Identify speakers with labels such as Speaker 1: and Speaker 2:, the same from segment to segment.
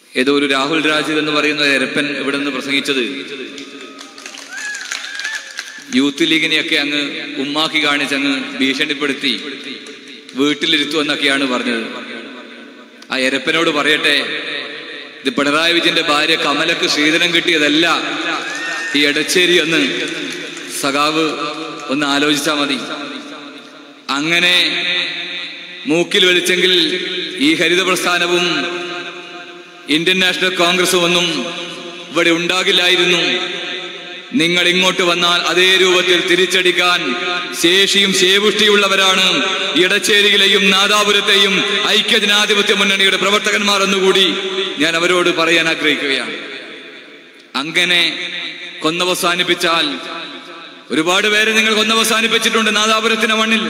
Speaker 1: ഏതോ ഒരു രാഹുൽ രാജ് എന്ന് പറയുന്ന ഒരു എരപ്പൻ ഇവിടെ നിന്ന് പ്രസംഗിച്ചത് യൂത്ത് ലീഗിനെയൊക്കെ അങ്ങ് ഉമ്മാക്കി കാണിച്ച് അങ്ങ് ഭീഷണിപ്പെടുത്തി വീട്ടിലിരുത്തുമെന്നൊക്കെയാണ് പറഞ്ഞത് ആ എരപ്പനോട് പറയട്ടെ ഇത് പിണറായി വിജയന്റെ ഭാര്യ കമലക്ക് ശ്രീധരൻ കിട്ടിയതല്ല ഈ എടച്ചേരി എന്ന് സഖാവ് ഒന്ന് ആലോചിച്ചാൽ മതി അങ്ങനെ മൂക്കിൽ വലിച്ചെങ്കിൽ ഈ ഹരിത പ്രസ്ഥാനവും ഇന്ത്യൻ നാഷണൽ കോൺഗ്രസും ഒന്നും ഇവിടെ ഉണ്ടാകില്ലായിരുന്നു നിങ്ങൾ ഇങ്ങോട്ട് വന്നാൽ അതേ രൂപത്തിൽ തിരിച്ചടിക്കാൻ ശേഷിയും ശേപുഷ്ടിയുള്ളവരാണ് ഇടച്ചേരിയിലെയും നാദാപുരത്തെയും ഐക്യജനാധിപത്യ മുന്നണിയുടെ പ്രവർത്തകന്മാർ എന്നുകൂടി ഞാൻ അവരോട് പറയാൻ ആഗ്രഹിക്കുകയാണ് അങ്ങനെ കൊന്നവസാനിപ്പിച്ചാൽ ഒരുപാട് പേര് നിങ്ങൾ കൊന്നവസാനിപ്പിച്ചിട്ടുണ്ട് നാദാപുരത്തിന്റെ മണ്ണിൽ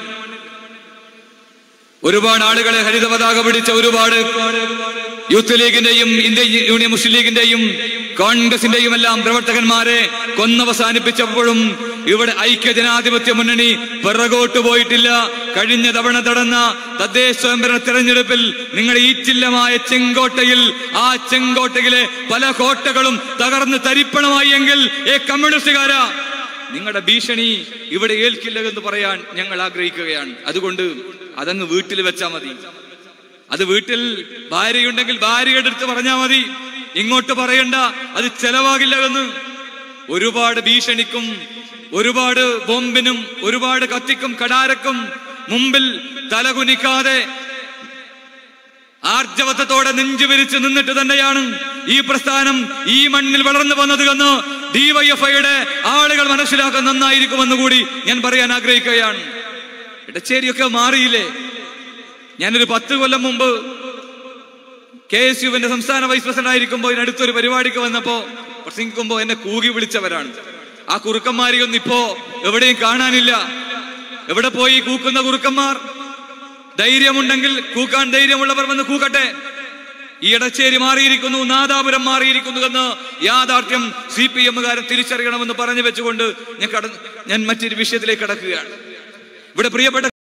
Speaker 1: ഒരുപാട് ആളുകളെ ഹരിത പതാക പിടിച്ച ഒരുപാട് യൂത്ത് ലീഗിന്റെയും ഇന്ത്യൻ യൂണിയൻ മുസ്ലിം ലീഗിന്റെയും കോൺഗ്രസിന്റെയും എല്ലാം പ്രവർത്തകന്മാരെ കൊന്നവസാനിപ്പിച്ചപ്പോഴും ഇവിടെ ഐക്യ ജനാധിപത്യ മുന്നണി പിറകോട്ട് പോയിട്ടില്ല കഴിഞ്ഞ തവണ നടന്ന തദ്ദേശ സ്വയംഭരണ തെരഞ്ഞെടുപ്പിൽ നിങ്ങൾ ഈറ്റില്ലമായ ചെങ്കോട്ടയിൽ ആ ചെങ്കോട്ടയിലെ പല കോട്ടകളും തകർന്ന് തരിപ്പണമായി എങ്കിൽ ഏ കമ്മ്യൂണിസ്റ്റുകാരാ നിങ്ങളുടെ ഭീഷണി ഇവിടെ ഏൽക്കില്ല എന്ന് പറയാൻ ഞങ്ങൾ ആഗ്രഹിക്കുകയാണ് അതുകൊണ്ട് അതങ്ങ് വീട്ടിൽ വെച്ചാൽ മതി അത് വീട്ടിൽ ഭാര്യയുണ്ടെങ്കിൽ ഭാര്യയുടെ അടുത്ത് പറഞ്ഞാൽ മതി ഇങ്ങോട്ട് പറയണ്ട അത് ചെലവാകില്ല എന്ന് ഒരുപാട് ഭീഷണിക്കും ഒരുപാട് ബോംബിനും ഒരുപാട് കത്തിക്കും കടാരക്കും മുമ്പിൽ തലകുനിക്കാതെ ആർജവത്വത്തോടെ നെഞ്ചു വിരിച്ച് നിന്നിട്ട് തന്നെയാണ് ഈ പ്രസ്ഥാനം ഈ മണ്ണിൽ വളർന്നു വന്നത് എന്ന് ഡിവൈഎഫ്ഐയുടെ ആളുകൾ മനസ്സിലാക്കാൻ നന്നായിരിക്കുമെന്ന് കൂടി ഞാൻ പറയാൻ ആഗ്രഹിക്കുകയാണ് ഇടച്ചേരിയൊക്കെ മാറിയില്ലേ ഞാനൊരു പത്ത് കൊല്ലം മുമ്പ് കെ എസ് യുവിന്റെ സംസ്ഥാന വൈസ് പ്രസിഡന്റ് ആയിരിക്കുമ്പോൾ ഇതിനടുത്തൊരു പരിപാടിക്ക് വന്നപ്പോ പ്രസംഗിക്കുമ്പോൾ എന്നെ കൂകി വിളിച്ചവരാണ് ആ കുറുക്കന്മാരെയൊന്നും ഇപ്പോ എവിടെയും കാണാനില്ല എവിടെ പോയി കൂക്കുന്ന കുറുക്കന്മാർ ധൈര്യമുണ്ടെങ്കിൽ കൂക്കാൻ ധൈര്യമുള്ളവർ വന്ന് കൂക്കട്ടെ ഈ ഇടച്ചേരി മാറിയിരിക്കുന്നു നാദാപുരം മാറിയിരിക്കുന്നു എന്ന് യാഥാർത്ഥ്യം സി പി എമ്മുകാരൻ തിരിച്ചറിയണമെന്ന് പറഞ്ഞു വെച്ചുകൊണ്ട് ഞാൻ കട ഞാൻ മറ്റൊരു വിഷയത്തിലേക്ക് കടക്കുകയാണ് ഇവിടെ പ്രിയപ്പെട്ട